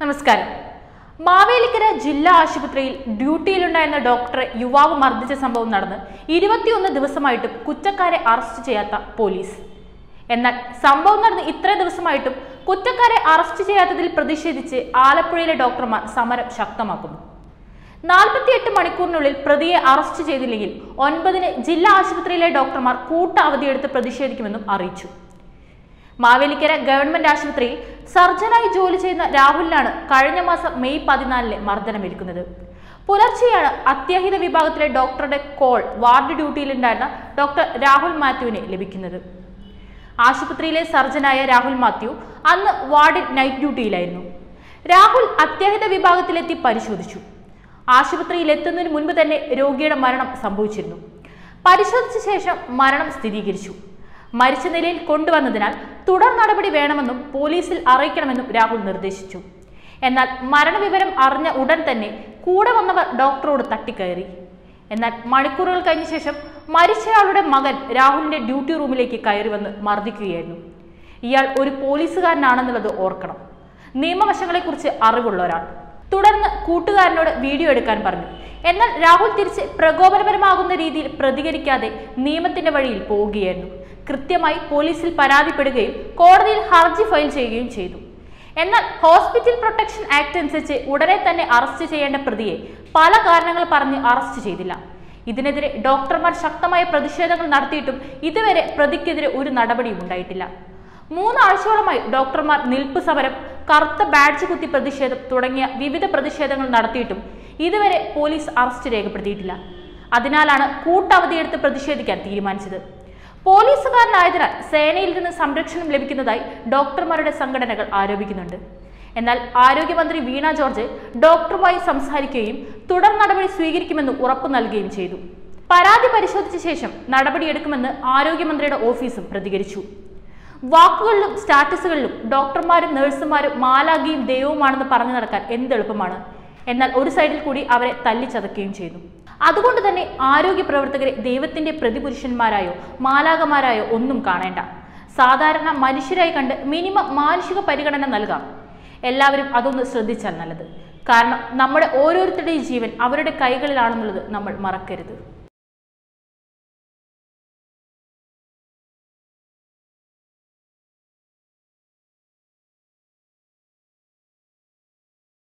നമസ്കാരം മാവേലിക്കര ജില്ലാ ആശുപത്രിയിൽ ഡ്യൂട്ടിയിലുണ്ടായിരുന്ന ഡോക്ടറെ യുവാവ് മർദ്ദിച്ച സംഭവം നടന്ന് ഇരുപത്തിയൊന്ന് ദിവസമായിട്ടും കുറ്റക്കാരെ അറസ്റ്റ് ചെയ്യാത്ത പോലീസ് എന്നാൽ സംഭവം നടന്ന് ഇത്ര ദിവസമായിട്ടും കുറ്റക്കാരെ അറസ്റ്റ് ചെയ്യാത്തതിൽ പ്രതിഷേധിച്ച് ആലപ്പുഴയിലെ ഡോക്ടർമാർ സമരം ശക്തമാക്കുന്നു നാൽപ്പത്തിയെട്ട് മണിക്കൂറിനുള്ളിൽ പ്രതിയെ അറസ്റ്റ് ചെയ്തില്ലെങ്കിൽ ഒൻപതിന് ജില്ലാ ആശുപത്രിയിലെ ഡോക്ടർമാർ കൂട്ട അവധിയെടുത്ത് പ്രതിഷേധിക്കുമെന്നും അറിയിച്ചു മാവേലിക്കര ഗവൺമെന്റ് ആശുപത്രിയിൽ സർജനായി ജോലി ചെയ്യുന്ന രാഹുലിനാണ് കഴിഞ്ഞ മാസം മെയ് പതിനാലിന് മർദ്ദനമേൽക്കുന്നത് പുലർച്ചെയാണ് അത്യാഹിത വിഭാഗത്തിലെ ഡോക്ടറുടെ കോൾ വാർഡ് ഡ്യൂട്ടിയിലുണ്ടായിരുന്ന ഡോക്ടർ രാഹുൽ മാത്യുവിനെ ലഭിക്കുന്നത് ആശുപത്രിയിലെ സർജനായ രാഹുൽ മാത്യു അന്ന് വാർഡിൽ നൈറ്റ് ഡ്യൂട്ടിയിലായിരുന്നു രാഹുൽ അത്യാഹിത വിഭാഗത്തിലെത്തി പരിശോധിച്ചു ആശുപത്രിയിൽ എത്തുന്നതിന് മുൻപ് തന്നെ രോഗിയുടെ മരണം സംഭവിച്ചിരുന്നു പരിശോധിച്ച ശേഷം മരണം സ്ഥിരീകരിച്ചു മരിച്ച നിലയിൽ കൊണ്ടുവന്നതിനാൽ തുടർ നടപടി വേണമെന്നും പോലീസിൽ അറിയിക്കണമെന്നും രാഹുൽ നിർദ്ദേശിച്ചു എന്നാൽ മരണവിവരം അറിഞ്ഞ ഉടൻ തന്നെ കൂടെ വന്നവർ ഡോക്ടറോട് തട്ടിക്കയറി എന്നാൽ മണിക്കൂറുകൾ കഴിഞ്ഞ ശേഷം മരിച്ചയാളുടെ മകൻ രാഹുലിന്റെ ഡ്യൂട്ടി റൂമിലേക്ക് കയറി വന്ന് മർദ്ദിക്കുകയായിരുന്നു ഇയാൾ ഒരു പോലീസുകാരനാണെന്നുള്ളത് ഓർക്കണം നിയമവശങ്ങളെക്കുറിച്ച് അറിവുള്ള ഒരാൾ തുടർന്ന് കൂട്ടുകാരനോട് വീഡിയോ എടുക്കാൻ പറഞ്ഞു എന്നാൽ രാഹുൽ തിരിച്ച് പ്രകോപനപരമാകുന്ന രീതിയിൽ പ്രതികരിക്കാതെ നിയമത്തിന്റെ വഴിയിൽ പോവുകയായിരുന്നു കൃത്യമായി പോലീസിൽ പരാതിപ്പെടുകയും കോടതിയിൽ ഹർജി ഫയൽ ചെയ്യുകയും ചെയ്തു എന്നാൽ ഹോസ്പിറ്റൽ പ്രൊട്ടക്ഷൻ ആക്ട് അനുസരിച്ച് ഉടനെ തന്നെ അറസ്റ്റ് ചെയ്യേണ്ട പ്രതിയെ പല കാരണങ്ങൾ പറഞ്ഞ് അറസ്റ്റ് ചെയ്തില്ല ഇതിനെതിരെ ഡോക്ടർമാർ ശക്തമായ പ്രതിഷേധങ്ങൾ നടത്തിയിട്ടും ഇതുവരെ പ്രതിക്കെതിരെ ഒരു നടപടിയും ഉണ്ടായിട്ടില്ല മൂന്നാഴ്ചയോളമായി ഡോക്ടർമാർ നിൽപ്പ് സമരം കറുത്ത ബാഡ്ജ് കുത്തി പ്രതിഷേധം തുടങ്ങിയ വിവിധ പ്രതിഷേധങ്ങൾ നടത്തിയിട്ടും ഇതുവരെ പോലീസ് അറസ്റ്റ് രേഖപ്പെടുത്തിയിട്ടില്ല അതിനാലാണ് കൂട്ടവധിയെടുത്ത് പ്രതിഷേധിക്കാൻ തീരുമാനിച്ചത് പോലീസുകാരനായതിനാൽ സേനയിൽ നിന്ന് സംരക്ഷണം ലഭിക്കുന്നതായി ഡോക്ടർമാരുടെ സംഘടനകൾ ആരോപിക്കുന്നുണ്ട് എന്നാൽ ആരോഗ്യമന്ത്രി വീണ ജോർജ് ഡോക്ടറുമായി സംസാരിക്കുകയും തുടർ നടപടി സ്വീകരിക്കുമെന്ന് ഉറപ്പു നൽകുകയും ചെയ്തു പരാതി പരിശോധിച്ച ശേഷം നടപടിയെടുക്കുമെന്ന് ആരോഗ്യമന്ത്രിയുടെ ഓഫീസും പ്രതികരിച്ചു വാക്കുകളിലും സ്റ്റാറ്റസുകളിലും ഡോക്ടർമാരും നഴ്സുമാരും മാലാകിയും ദൈവവുമാണെന്ന് പറഞ്ഞു നടക്കാൻ എന്തെളുപ്പമാണ് എന്നാൽ ഒരു സൈഡിൽ കൂടി അവരെ തല്ലിച്ചതക്കുകയും ചെയ്തു അതുകൊണ്ട് തന്നെ ആരോഗ്യ പ്രവർത്തകരെ ദൈവത്തിന്റെ പ്രതിപുരുഷന്മാരായോ മാലാകമാരായോ ഒന്നും കാണേണ്ട സാധാരണ മനുഷ്യരായി കണ്ട് മിനിമം മാനുഷിക പരിഗണന നൽകാം എല്ലാവരും അതൊന്ന് ശ്രദ്ധിച്ചാൽ നല്ലത് കാരണം നമ്മുടെ ഓരോരുത്തരുടെയും ജീവൻ അവരുടെ കൈകളിലാണെന്നുള്ളത് നമ്മൾ മറക്കരുത്